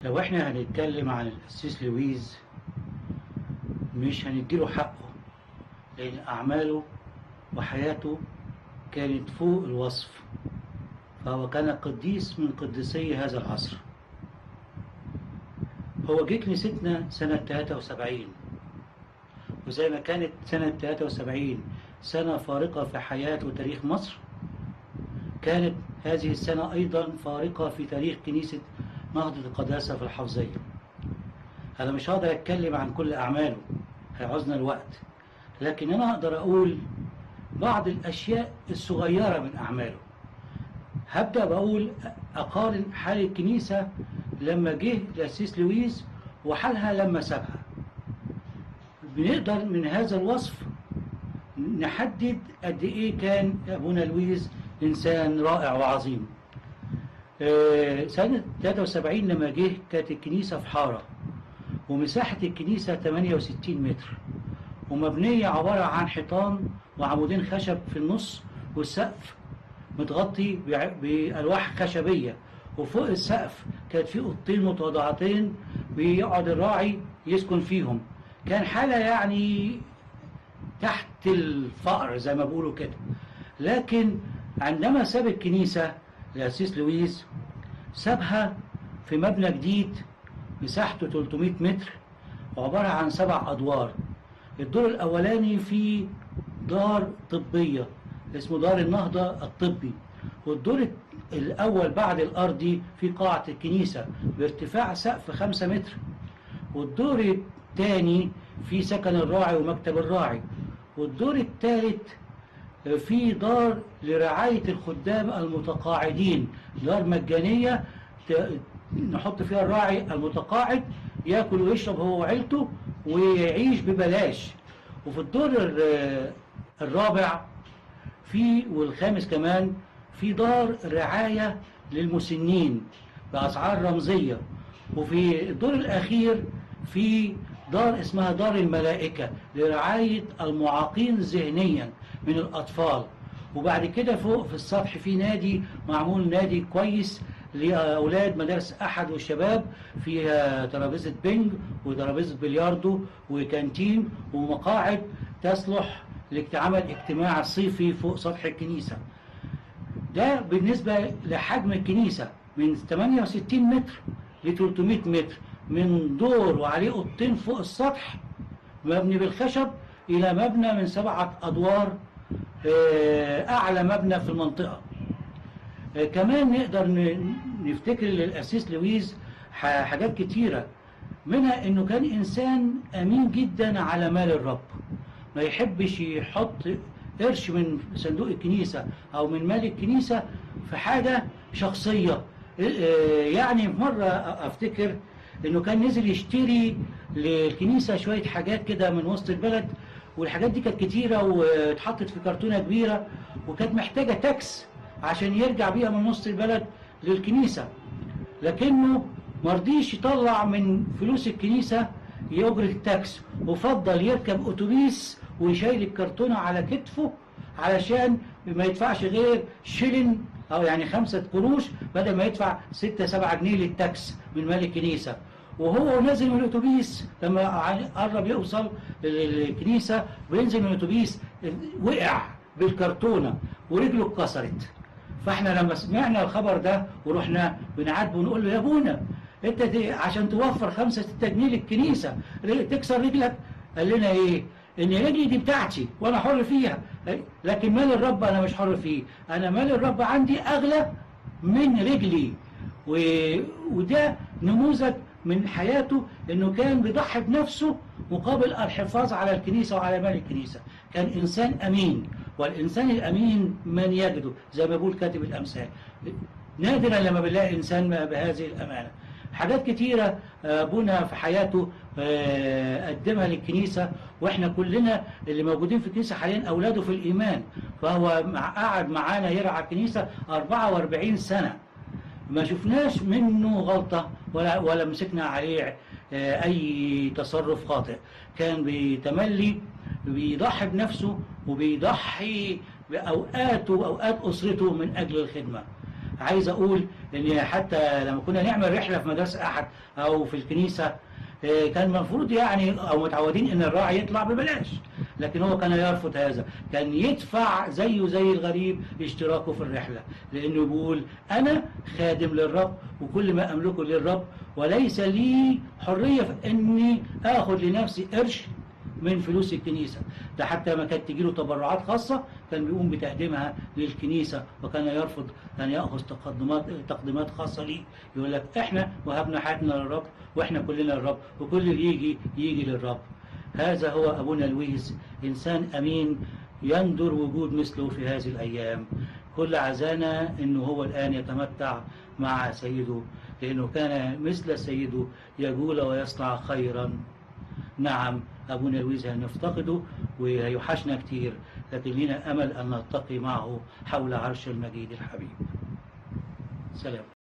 لو احنا هنتكلم عن القسيس لويز مش هنديله حقه لأن أعماله وحياته كانت فوق الوصف فهو كان قديس من قديسي هذا العصر هو جه كنيستنا سنة 73 وزي ما كانت سنة 73 سنة فارقة في حياة وتاريخ مصر كانت هذه السنة أيضا فارقة في تاريخ كنيسة نهضة القداسة في الحفظية أنا مش هقدر أتكلم عن كل أعماله هيعوزنا الوقت لكن أنا أقدر أقول بعض الأشياء الصغيرة من أعماله هبدأ بقول أقارن حال الكنيسة لما جه الأسيس لويس وحالها لما سابها بنقدر من هذا الوصف نحدد قد إيه كان أبونا لويس إنسان رائع وعظيم آه، سنة 73 لما جه كانت الكنيسة في حارة ومساحة الكنيسة 68 متر ومبنية عبارة عن حيطان وعمودين خشب في النص والسقف متغطي بع- بألواح خشبية وفوق السقف كانت في اوضتين متواضعتين بيقعد الراعي يسكن فيهم كان حالة يعني تحت الفقر زي ما بيقولوا كده لكن عندما ساب الكنيسة الأسيس لويس سابها في مبنى جديد مساحته 300 متر وعبارة عن سبع أدوار الدور الأولاني فيه دار طبية اسمه دار النهضة الطبي والدور الأول بعد الأرضي في قاعة الكنيسة بارتفاع سقف خمسة متر والدور الثاني في سكن الراعي ومكتب الراعي والدور الثالث في دار لرعاية الخدام المتقاعدين دار مجانية ت- نحط فيها الراعي المتقاعد ياكل ويشرب هو وعيلته ويعيش ببلاش وفي الدور الر- الرابع في والخامس كمان في دار رعاية للمسنين بأسعار رمزية وفي الدور الأخير في دار اسمها دار الملائكة لرعاية المعاقين ذهنيا من الأطفال وبعد كده فوق في السطح في نادي معمول نادي كويس لأولاد مدارس أحد والشباب فيها ترابيزة بينج وترابيزة بلياردو وكانتين ومقاعد تصلح لعمل اجتماع صيفي فوق سطح الكنيسة ده بالنسبة لحجم الكنيسة من 68 متر ل 300 متر من دور وعليه اوضتين فوق السطح مبني بالخشب إلى مبنى من سبعة أدوار آه، أعلى مبنى في المنطقة آه، كمان نقدر ن- نفتكر للأسيس لويز ح- حاجات كتيرة منها إنه كان إنسان أمين جدا على مال الرب ما يحبش يحط قرش من صندوق الكنيسة أو من مال الكنيسة في حاجة شخصية آه، يعني مرة أفتكر إنه كان نزل يشتري للكنيسة شوية حاجات كده من وسط البلد والحاجات دي كانت كتيرة واتحطت في كرتونة كبيرة وكانت محتاجة تاكس عشان يرجع بيها من وسط البلد للكنيسة لكنه مرضيش يطلع من فلوس الكنيسة يجري التاكس وفضل يركب أتوبيس ويشيل الكرتونة على كتفه علشان ما يدفعش غير شيلن أو يعني خمسة قروش بدل ما يدفع ستة سبعة جنيه للتاكس من مال الكنيسة وهو نازل من الأتوبيس لما قرب يوصل للكنيسة وينزل من الأتوبيس وقع بالكرتونة ورجله اتكسرت فاحنا لما سمعنا الخبر ده ورحنا بنعاتبه ونقول له يا ابونا انت دي عشان توفر خمسة ستة جنيه للكنيسة تكسر رجلك قال لنا ايه ان رجلي دي بتاعتي وانا حر فيها لكن مال الرب انا مش حر فيه انا مال الرب عندي اغلى من رجلي و... وده نموذج من حياته انه كان بيضحي بنفسه مقابل الحفاظ على الكنيسة وعلى مال الكنيسة كان انسان امين والانسان الامين من يجده زي ما بيقول كاتب الامثال نادرا لما بنلاقي انسان بهذه الامانه حاجات كتيرة أبونا في حياته قدمها للكنيسة وإحنا كلنا اللي موجودين في الكنيسة حاليا أولاده في الإيمان فهو مع قعد معانا يرعى الكنيسة 44 سنة ما شفناش منه غلطة ولا, ولا مسكنا عليه أي تصرف خاطئ كان بيتملي بيضحي بنفسه وبيضحي بأوقاته وأوقات أسرته من أجل الخدمة عايز اقول ان حتى لما كنا نعمل رحله في مدرسه احد او في الكنيسه آه، كان المفروض يعني او متعودين ان الراعي يطلع ببلاش لكن هو كان يرفض هذا كان يدفع زيه زي الغريب اشتراكه في الرحله لانه بيقول انا خادم للرب وكل ما املكه للرب وليس لي حريه في اني اخذ لنفسي قرش من فلوس الكنيسة ده حتى ما كانت تجيله تبرعات خاصة كان بيقوم بتقديمها للكنيسة وكان يرفض أن يأخذ تقدمات تقديمات خاصة ليه يقول لك إحنا وهبنا حياتنا للرب وإحنا كلنا للرب وكل اللي يجي يجي للرب هذا هو أبونا لويس إنسان أمين يندر وجود مثله في هذه الأيام كل عزانا أنه هو الآن يتمتع مع سيده لأنه كان مثل سيده يجول ويصنع خيرا نعم أبونا لويس هنفتقده وهيوحشنا كتير لكن لنا أمل أن نلتقي معه حول عرش المجيد الحبيب سلام